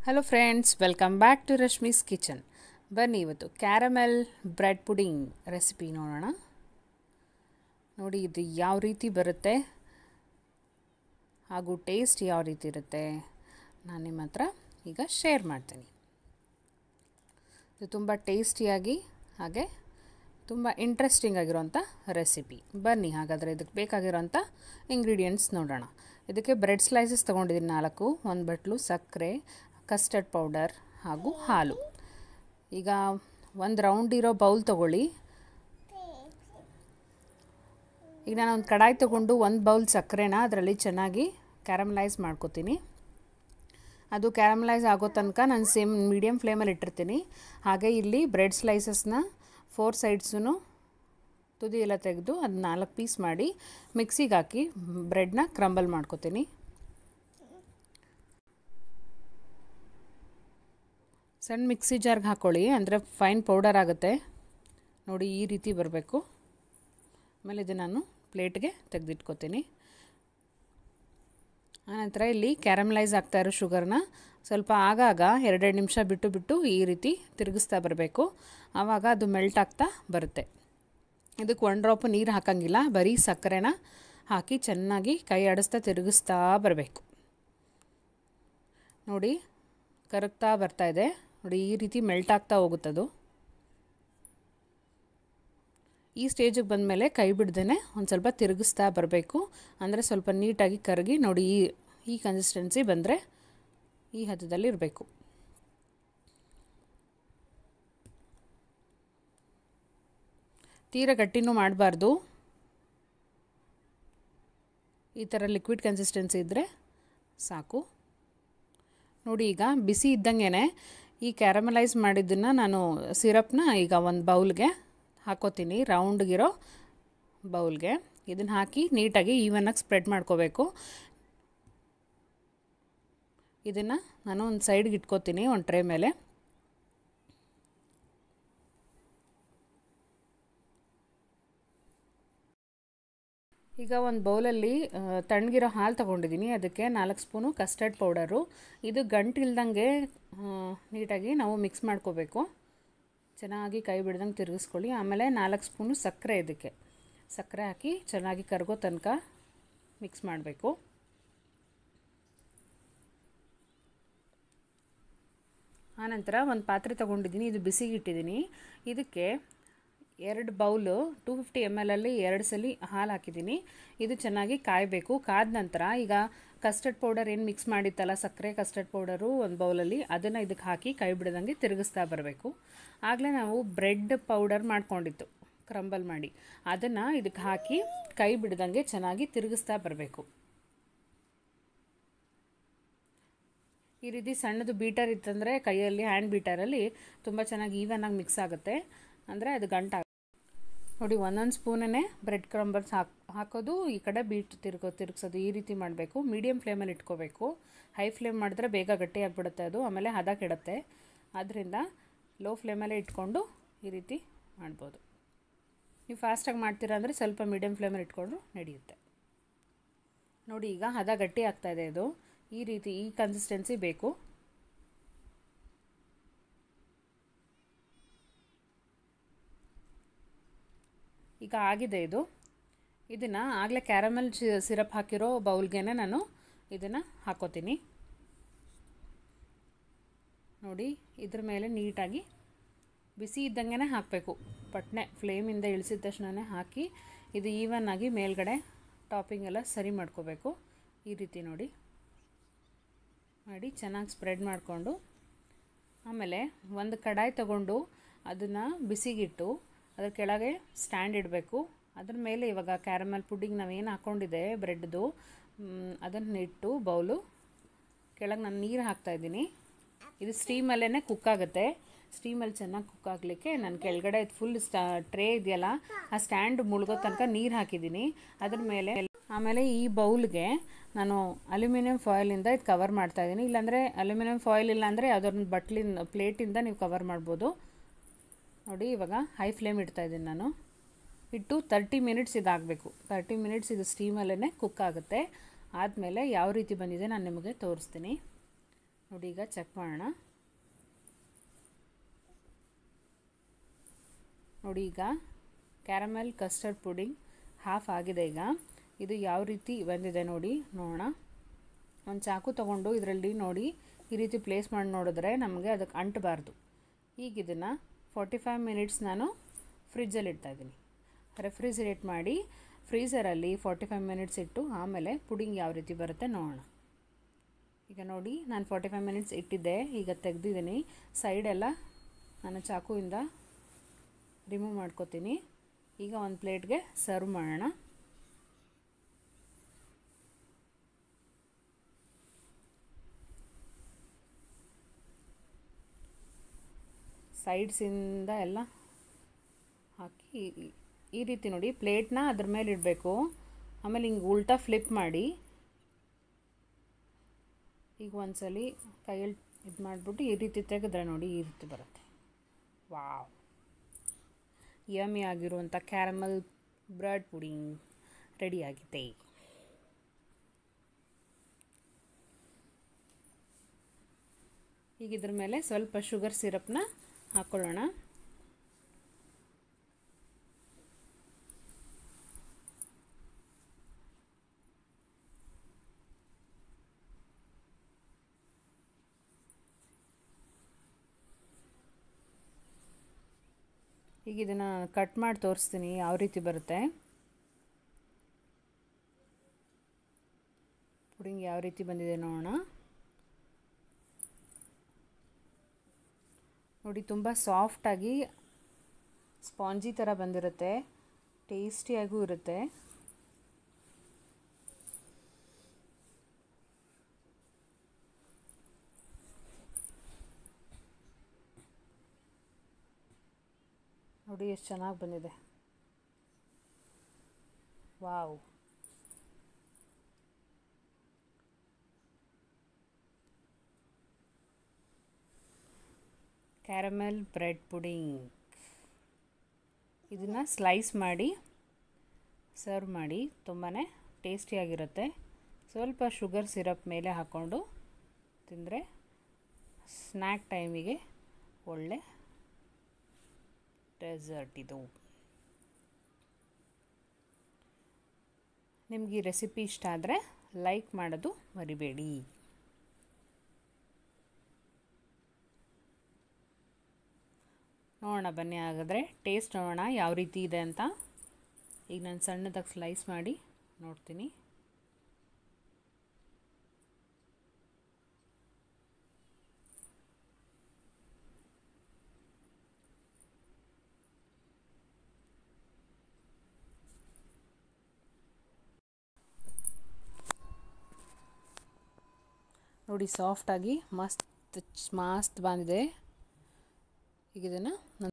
hello friends welcome back to Rashmi's kitchen ಬನ್ನಿ ಇವತ್ತು caramel bread pudding recipe ನೋಡೋಣ ನೋಡಿ ಇದು ಯಾವ ರೀತಿ ಬರುತ್ತೆ ಹಾಗೂ ಟೇಸ್ಟ್ ಯಾವ ರೀತಿ ಇರುತ್ತೆ ನಾನು ನಿಮ್ಮ ಹತ್ರ ಈಗ ಶೇರ್ ಮಾಡ್ತೀನಿ ಇದು ತುಂಬ ಟೇಸ್ಟಿಯಾಗಿ ಹಾಗೆ ತುಂಬ ಇಂಟ್ರೆಸ್ಟಿಂಗ್ ಆಗಿರೋಂಥ ರೆಸಿಪಿ ಬನ್ನಿ ಹಾಗಾದರೆ ಇದಕ್ಕೆ ಬೇಕಾಗಿರೋಂಥ ಇಂಗ್ರೀಡಿಯೆಂಟ್ಸ್ ನೋಡೋಣ ಇದಕ್ಕೆ ಬ್ರೆಡ್ ಸ್ಲೈಸಸ್ ತೊಗೊಂಡಿದ್ದೀನಿ ನಾಲ್ಕು ಒಂದು ಬಟ್ಲು ಸಕ್ಕರೆ ಕಸ್ಟರ್ಡ್ ಪೌಡರ್ ಹಾಗೂ ಹಾಲು ಈಗ ಒಂದು ರೌಂಡ್ ಇರೋ ಬೌಲ್ ತೊಗೊಳ್ಳಿ ಈಗ ನಾನು ಒಂದು ಕಡಾಯಿ ತೊಗೊಂಡು ಒಂದು ಬೌಲ್ ಸಕ್ಕರೆನ ಅದರಲ್ಲಿ ಚೆನ್ನಾಗಿ ಕ್ಯಾರಮಲೈಸ್ ಮಾಡ್ಕೋತೀನಿ ಅದು ಕ್ಯಾರಮಲೈಸ್ ಆಗೋ ತನಕ ನಾನು ಸೇಮ್ ಮೀಡಿಯಮ್ ಫ್ಲೇಮಲ್ಲಿ ಇಟ್ಟಿರ್ತೀನಿ ಹಾಗೆ ಇಲ್ಲಿ ಬ್ರೆಡ್ ಸ್ಲೈಸಸ್ನ ಫೋರ್ ಸೈಡ್ಸೂ ತುದಿ ಎಲ್ಲ ತೆಗೆದು ಅದು ನಾಲ್ಕು ಪೀಸ್ ಮಾಡಿ ಮಿಕ್ಸಿಗೆ ಹಾಕಿ ಬ್ರೆಡ್ನ ಕ್ರಂಬಲ್ ಮಾಡ್ಕೋತೀನಿ ಸಣ್ಣ ಮಿಕ್ಸಿ ಜಾರ್ಗೆ ಹಾಕ್ಕೊಳ್ಳಿ ಅಂದರೆ ಫೈನ್ ಪೌಡರ್ ಆಗುತ್ತೆ ನೋಡಿ ಈ ರೀತಿ ಬರಬೇಕು ಆಮೇಲೆ ಇದು ನಾನು ಪ್ಲೇಟ್ಗೆ ತೆಗೆದಿಟ್ಕೋತೀನಿ ಆನಂತರ ಇಲ್ಲಿ ಕ್ಯಾರಮಲೈಸ್ ಆಗ್ತಾ ಇರೋ ಶುಗರ್ನ ಸ್ವಲ್ಪ ಆಗಾಗ ಎರಡೆರಡು ನಿಮಿಷ ಬಿಟ್ಟು ಬಿಟ್ಟು ಈ ರೀತಿ ತಿರುಗಿಸ್ತಾ ಬರಬೇಕು ಆವಾಗ ಅದು ಮೆಲ್ಟ್ ಆಗ್ತಾ ಬರುತ್ತೆ ಇದಕ್ಕೆ ಒನ್ ಡ್ರಾಪ್ ನೀರು ಹಾಕಂಗಿಲ್ಲ ಬರೀ ಸಕ್ಕರೆನ ಹಾಕಿ ಚೆನ್ನಾಗಿ ಕೈ ಆಡಿಸ್ತಾ ತಿರುಗಿಸ್ತಾ ಬರಬೇಕು ನೋಡಿ ಕರಗ್ತಾ ಬರ್ತಾ ಇದೆ ನೋಡಿ ಈ ರೀತಿ ಮೆಲ್ಟ್ ಆಗ್ತಾ ಹೋಗುತ್ತದು ಈ ಸ್ಟೇಜಿಗೆ ಬಂದಮೇಲೆ ಕೈ ಬಿಡ್ದೇ ಒಂದು ಸ್ವಲ್ಪ ತಿರುಗಿಸ್ತಾ ಬರಬೇಕು ಅಂದರೆ ಸ್ವಲ್ಪ ನೀಟಾಗಿ ಕರಗಿ ನೋಡಿ ಈ ಈ ಕನ್ಸಿಸ್ಟೆನ್ಸಿ ಬಂದರೆ ಈ ಹದದಲ್ಲಿ ಇರಬೇಕು ತೀರ ಗಟ್ಟಿನೂ ಮಾಡಬಾರ್ದು ಈ ಥರ ಲಿಕ್ವಿಡ್ ಕನ್ಸಿಸ್ಟೆನ್ಸಿ ಇದ್ದರೆ ಸಾಕು ನೋಡಿ ಈಗ ಬಿಸಿ ಇದ್ದಂಗೆ ಈ ಕ್ಯಾರಮಲೈಸ್ ಮಾಡಿದ್ದನ್ನು ನಾನು ಸಿರಪ್ನ ಈಗ ಒಂದು ಬೌಲ್ಗೆ ಹಾಕೋತೀನಿ ರೌಂಡ್ಗಿರೋ ಬೌಲ್ಗೆ ಇದನ್ನು ಹಾಕಿ ನೀಟಾಗಿ ಈವನ್ನಾಗಿ ಸ್ಪ್ರೆಡ್ ಮಾಡ್ಕೋಬೇಕು ಇದನ್ನು ನಾನು ಒಂದು ಸೈಡ್ಗೆ ಇಟ್ಕೋತೀನಿ ಒಂದು ಟ್ರೇ ಮೇಲೆ ಈಗ ಒಂದು ಬೌಲಲ್ಲಿ ತಣ್ಣಗಿರೋ ಹಾಲು ತೊಗೊಂಡಿದ್ದೀನಿ ಅದಕ್ಕೆ ನಾಲ್ಕು ಸ್ಪೂನು ಕಸ್ಟರ್ಡ್ ಪೌಡರು ಇದು ಗಂಟಿಲ್ದಂಗೆ ನೀಟಾಗಿ ನಾವು ಮಿಕ್ಸ್ ಮಾಡ್ಕೋಬೇಕು ಚೆನ್ನಾಗಿ ಕೈ ಬಿಡ್ದಂಗೆ ತಿರುಗಿಸ್ಕೊಳ್ಳಿ ಆಮೇಲೆ ನಾಲ್ಕು ಸ್ಪೂನು ಸಕ್ಕರೆ ಇದಕ್ಕೆ ಸಕ್ಕರೆ ಹಾಕಿ ಚೆನ್ನಾಗಿ ಕರಗೋ ತನಕ ಮಿಕ್ಸ್ ಮಾಡಬೇಕು ಆನಂತರ ಒಂದು ಪಾತ್ರೆ ತೊಗೊಂಡಿದ್ದೀನಿ ಇದು ಬಿಸಿಗೆ ಇಟ್ಟಿದ್ದೀನಿ ಇದಕ್ಕೆ ಎರಡು ಬೌಲು ಟೂ ಫಿಫ್ಟಿ ಎಮ್ ಎಲಲ್ಲಿ ಎರಡು ಸಲ ಹಾಲು ಹಾಕಿದ್ದೀನಿ ಇದು ಚೆನ್ನಾಗಿ ಕಾಯಬೇಕು ಕಾದ ನಂತರ ಈಗ ಕಸ್ಟರ್ಡ್ ಪೌಡರ್ ಏನು ಮಿಕ್ಸ್ ಮಾಡಿತ್ತಲ್ಲ ಸಕ್ಕರೆ ಕಸ್ಟರ್ಡ್ ಪೌಡರು ಒಂದು ಬೌಲಲ್ಲಿ ಅದನ್ನು ಇದಕ್ಕೆ ಹಾಕಿ ಕೈ ಬಿಡದಂಗೆ ತಿರುಗಿಸ್ತಾ ಬರಬೇಕು ಆಗಲೇ ನಾವು ಬ್ರೆಡ್ ಪೌಡರ್ ಮಾಡ್ಕೊಂಡಿತ್ತು ಕ್ರಂಬಲ್ ಮಾಡಿ ಅದನ್ನು ಇದಕ್ಕೆ ಹಾಕಿ ಕೈ ಬಿಡದಂಗೆ ಚೆನ್ನಾಗಿ ತಿರುಗಿಸ್ತಾ ಬರಬೇಕು ಈ ರೀತಿ ಸಣ್ಣದು ಬೀಟರ್ ಇತ್ತಂದರೆ ಕೈಯಲ್ಲಿ ಹ್ಯಾಂಡ್ ಬೀಟರಲ್ಲಿ ತುಂಬ ಚೆನ್ನಾಗಿ ಈವನಾಗಿ ಮಿಕ್ಸ್ ಆಗುತ್ತೆ ಅಂದರೆ ಅದು ಗಂಟ ನೋಡಿ ಒಂದೊಂದು ಸ್ಪೂನೇ ಬ್ರೆಡ್ ಕ್ರಂಬಲ್ಸ್ ಹಾಕ್ ಹಾಕೋದು ಈ ಕಡೆ ಬೀಟ್ ತಿರ್ಗೋ ತಿರುಗಿಸೋದು ಈ ರೀತಿ ಮಾಡಬೇಕು ಮೀಡಿಯಮ್ ಫ್ಲೇಮಲ್ಲಿ ಇಟ್ಕೋಬೇಕು ಹೈ ಫ್ಲೇಮ್ ಮಾಡಿದ್ರೆ ಬೇಗ ಗಟ್ಟಿಯಾಗಿಬಿಡುತ್ತೆ ಅದು ಆಮೇಲೆ ಹದ ಕೆಡುತ್ತೆ ಆದ್ದರಿಂದ ಲೋ ಫ್ಲೇಮಲ್ಲೇ ಇಟ್ಕೊಂಡು ಈ ರೀತಿ ಮಾಡ್ಬೋದು ನೀವು ಫಾಸ್ಟಾಗಿ ಮಾಡ್ತೀರಾ ಅಂದರೆ ಸ್ವಲ್ಪ ಮೀಡಿಯಮ್ ಫ್ಲೇಮಲ್ಲಿ ಇಟ್ಕೊಂಡ್ರು ನಡೆಯುತ್ತೆ ನೋಡಿ ಈಗ ಹದ ಗಟ್ಟಿ ಆಗ್ತಾಯಿದೆ ಇದು ಈ ರೀತಿ ಈ ಕನ್ಸಿಸ್ಟೆನ್ಸಿ ಬೇಕು ಈಗ ಆಗಿದೆ ಇದು ಇದನ್ನು ಆಗಲೇ ಕ್ಯಾರಮೆಲ್ ಸಿರಪ್ ಹಾಕಿರೋ ಬೌಲ್ಗೆ ನಾನು ಇದನ್ನು ಹಾಕೋತೀನಿ ನೋಡಿ ಇದ್ರ ಮೇಲೆ ನೀಟಾಗಿ ಬಿಸಿ ಇದ್ದಂಗೆ ಹಾಕಬೇಕು ಪಟ್ನೆ ಫ್ಲೇಮಿಂದ ಇಳಿಸಿದ ತಕ್ಷಣವೇ ಹಾಕಿ ಇದು ಈವನ್ ಆಗಿ ಮೇಲ್ಗಡೆ ಟಾಪಿಂಗ್ ಎಲ್ಲ ಸರಿ ಮಾಡ್ಕೋಬೇಕು ಈ ರೀತಿ ನೋಡಿ ಮಾಡಿ ಚೆನ್ನಾಗಿ ಸ್ಪ್ರೆಡ್ ಮಾಡಿಕೊಂಡು ಆಮೇಲೆ ಒಂದು ಕಡಾಯಿ ತಗೊಂಡು ಅದನ್ನು ಬಿಸಿಗಿಟ್ಟು ಅದ್ರ ಕೆಳಗೆ ಸ್ಟ್ಯಾಂಡ್ ಇಡಬೇಕು ಅದ್ರ ಮೇಲೆ ಇವಾಗ ಕ್ಯಾರಮಲ್ ಪುಡ್ಡಿಂಗ್ ನಾವೇನು ಹಾಕ್ಕೊಂಡಿದೆ ಬ್ರೆಡ್ದು ಅದನ್ನು ಇಟ್ಟು ಬೌಲು ಕೆಳಗೆ ನಾನು ನೀರು ಹಾಕ್ತಾಯಿದ್ದೀನಿ ಇದು ಸ್ಟೀಮಲ್ಲೇ ಕುಕ್ ಆಗುತ್ತೆ ಸ್ಟೀಮಲ್ಲಿ ಚೆನ್ನಾಗಿ ಕುಕ್ ಆಗಲಿಕ್ಕೆ ನಾನು ಕೆಳಗಡೆ ಫುಲ್ ಸ್ಟಾ ಟ್ರೇ ಇದೆಯಲ್ಲ ಆ ಸ್ಟ್ಯಾಂಡ್ ಮುಳುಗೋ ತನಕ ನೀರು ಹಾಕಿದ್ದೀನಿ ಅದ್ರ ಮೇಲೆ ಆಮೇಲೆ ಈ ಬೌಲ್ಗೆ ನಾನು ಅಲ್ಯೂಮಿನಿಯಂ ಫಾಯಿಲಿಂದ ಇದು ಕವರ್ ಮಾಡ್ತಾಯಿದ್ದೀನಿ ಇಲ್ಲಾಂದರೆ ಅಲ್ಯೂಮಿನಿಯಂ ಫಾಯಿಲ್ ಇಲ್ಲ ಅಂದರೆ ಯಾವುದೊಂದು ಬಟ್ಲಿನ ಪ್ಲೇಟಿಂದ ನೀವು ಕವರ್ ಮಾಡ್ಬೋದು ನೋಡಿ ಇವಾಗ ಹೈ ಫ್ಲೇಮ್ ಇಡ್ತಾಯಿದ್ದೀನಿ ನಾನು ಇಟ್ಟು ತರ್ಟಿ ಮಿನಿಟ್ಸ್ ಇದಾಗಬೇಕು ತರ್ಟಿ ಮಿನಿಟ್ಸ್ ಇದು ಸ್ಟೀಮಲ್ಲೇ ಕುಕ್ ಆಗುತ್ತೆ ಆದಮೇಲೆ ಯಾವ ರೀತಿ ಬಂದಿದೆ ನಾನು ನಿಮಗೆ ತೋರಿಸ್ತೀನಿ ನೋಡಿ ಈಗ ಚೆಕ್ ಮಾಡೋಣ ನೋಡಿ ಈಗ ಕ್ಯಾರಮೆಲ್ ಕಸ್ಟರ್ಡ್ ಪುಡಿಂಗ್ ಹಾಫ್ ಆಗಿದೆ ಈಗ ಇದು ಯಾವ ರೀತಿ ಬಂದಿದೆ ನೋಡಿ ನೋಡೋಣ ಒಂದು ಚಾಕು ತೊಗೊಂಡು ಇದರಲ್ಲಿ ನೋಡಿ ಈ ರೀತಿ ಪ್ಲೇಸ್ ಮಾಡಿ ನೋಡಿದ್ರೆ ನಮಗೆ ಅದಕ್ಕೆ ಅಂಟಬಾರ್ದು ಈಗ ಇದನ್ನು ಫಾರ್ಟಿ ಫೈವ್ ಮಿನಿಟ್ಸ್ ನಾನು ಫ್ರಿಜ್ಜಲ್ಲಿ ಇಡ್ತಾಯಿದ್ದೀನಿ ರೆಫ್ರಿಜಿರೇಟ್ ಮಾಡಿ ಫ್ರೀಝರಲ್ಲಿ ಫಾರ್ಟಿ ಫೈವ್ ಮಿನಿಟ್ಸ್ ಇಟ್ಟು ಆಮೇಲೆ ಪುಡಿಂಗ್ ಯಾವ ರೀತಿ ಬರುತ್ತೆ ನೋಡೋಣ ಈಗ ನೋಡಿ ನಾನು ಫಾರ್ಟಿ ಫೈವ್ ಮಿನಿಟ್ಸ್ ಇಟ್ಟಿದ್ದೆ ಈಗ ತೆಗೆದಿದ್ದೀನಿ ಸೈಡೆಲ್ಲ ನಾನು ಚಾಕುವಿಂದ ರಿಮೂವ್ ಮಾಡ್ಕೋತೀನಿ ಈಗ ಒಂದು ಪ್ಲೇಟ್ಗೆ ಸರ್ವ್ ಮಾಡೋಣ ಸೈಡ್ಸಿಂದ ಎಲ್ಲ ಹಾಕಿ ಈ ರೀತಿ ನೋಡಿ ಪ್ಲೇಟ್ನ ಅದ್ರ ಮೇಲೆ ಇಡಬೇಕು ಆಮೇಲೆ ಹಿಂಗೆ ಉಲ್ಟಾ ಫ್ಲಿಪ್ ಮಾಡಿ ಈಗ ಒಂದ್ಸಲಿ ಕೈಯಲ್ಲಿ ಇದು ಮಾಡಿಬಿಟ್ಟು ಈ ರೀತಿ ತೆಗೆದ್ರೆ ನೋಡಿ ಈ ರೀತಿ ಬರುತ್ತೆ ವಾವ್ ಯಮ್ಮಿ ಆಗಿರುವಂಥ ಕ್ಯಾರಮಲ್ ಬ್ರೆಡ್ ಪುಡಿಂಗ್ ರೆಡಿಯಾಗಿದೆ ಈಗ ಇದ್ರ ಮೇಲೆ ಸ್ವಲ್ಪ ಶುಗರ್ ಸಿರಪ್ನ ಹಾಕ್ಕೊಳ್ಳೋಣ ಈಗ ಇದನ್ನು ಕಟ್ ಮಾಡಿ ತೋರಿಸ್ತೀನಿ ಯಾವ ರೀತಿ ಬರುತ್ತೆ ಪುಡಿಂಗ್ ಯಾವ ರೀತಿ ಬಂದಿದೆ ನೋಡೋಣ ನೋಡಿ ತುಂಬ ಸಾಫ್ಟಾಗಿ ಸ್ಪಾಂಜಿ ಥರ ಬಂದಿರುತ್ತೆ ಟೇಸ್ಟಿಯಾಗೂ ಇರುತ್ತೆ ನೋಡಿ ಎಷ್ಟು ಚೆನ್ನಾಗಿ ಬಂದಿದೆ ವಾವ್ ಕ್ಯಾರಮೆಲ್ ಬ್ರೆಡ್ ಪುಡಿಂಗ್ ಇದನ್ನು ಸ್ಲೈಸ್ ಮಾಡಿ ಸರ್ವ್ ಮಾಡಿ ತುಂಬಾ ಟೇಸ್ಟಿಯಾಗಿರುತ್ತೆ ಸ್ವಲ್ಪ ಶುಗರ್ ಸಿರಪ್ ಮೇಲೆ ಹಾಕ್ಕೊಂಡು ತಿಂದರೆ ಸ್ನ್ಯಾಕ್ ಟೈಮಿಗೆ ಒಳ್ಳೆ ಡೆಸರ್ಟ್ ಇದು ನಿಮ್ಗೆ ಈ ರೆಸಿಪಿ ಇಷ್ಟ ಆದರೆ ಲೈಕ್ ಮಾಡೋದು ಮರಿಬೇಡಿ ನೋಡೋಣ ಬನ್ನಿ ಹಾಗಾದರೆ ಟೇಸ್ಟ್ ನೋಡೋಣ ಯಾವ ರೀತಿ ಇದೆ ಅಂತ ಈಗ ನಾನು ಸಣ್ಣದಾಗಿ ಸ್ಲೈಸ್ ಮಾಡಿ ನೋಡ್ತೀನಿ ನೋಡಿ ಸಾಫ್ಟಾಗಿ ಮಸ್ತ್ ಮಸ್ತ್ ಬಂದಿದೆ ಈಗ ಇದನ್ನು